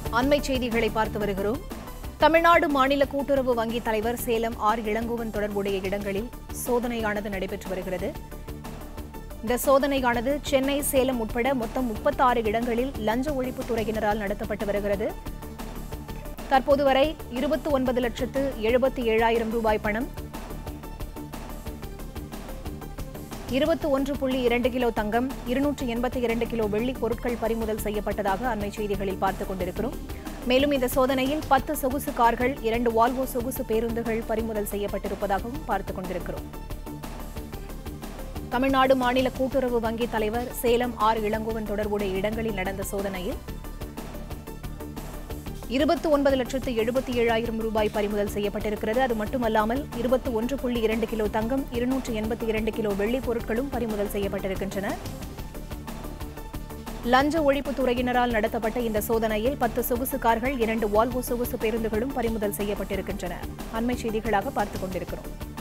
அண்மை செய்திகளை பார்த்து வருகிறோம் தமிழ்நாடு மாநில கூட்டுறவு வங்கி தலைவர் சேலம் ஆர் இளங்கோவன் தொடர்புடைய இடங்களில் சோதனையானது நடைபெற்று வருகிறது இந்த சோதனையானது சென்னை சேலம் உட்பட மொத்தம் முப்பத்தாறு இடங்களில் லஞ்ச ஒழிப்புத் துறையினரால் நடத்தப்பட்டு வருகிறது தற்போது வரை இருபத்தி ஒன்பது லட்சத்து எழுபத்தி ஏழாயிரம் ரூபாய் பணம் இருபத்தி ஒன்று புள்ளி இரண்டு கிலோ தங்கம் இருநூற்று எண்பத்தி இரண்டு கிலோ வெள்ளி பொருட்கள் பறிமுதல் செய்யப்பட்டதாக அண்மை செய்திகளில் பார்த்துக் கொண்டிருக்கிறோம் மேலும் இந்த சோதனையில் பத்து சொகுசு கார்கள் இரண்டு வால்வோ சொகுசு பேருந்துகள் பறிமுதல் செய்யப்பட்டிருப்பதாகவும் பார்த்துக் கொண்டிருக்கிறோம் தமிழ்நாடு மாநில கூட்டுறவு வங்கி தலைவர் சேலம் ஆர் இளங்கோவன் தொடர்புடைய இடங்களில் நடந்த சோதனையில் இருபத்தி ஒன்பது லட்சத்து எழுபத்தி ஏழாயிரம் ரூபாய் பறிமுதல் செய்யப்பட்டிருக்கிறது அது மட்டுமல்லாமல் இருபத்தி ஒன்று புள்ளி இரண்டு கிலோ தங்கம் இருநூற்று எண்பத்தி இரண்டு கிலோ வெள்ளி பொருட்களும் பறிமுதல் செய்யப்பட்டிருக்கின்றன லஞ்ச ஒழிப்புத் துறையினரால் நடத்தப்பட்ட இந்த சோதனையில் பத்து சொகுசு கார்கள் இரண்டு வால்வோ சொகுசு பேருந்துகளும் பறிமுதல் செய்யப்பட்டிருக்கின்றன அண்மை செய்திகளாக பார்த்துக் கொண்டிருக்கிறோம்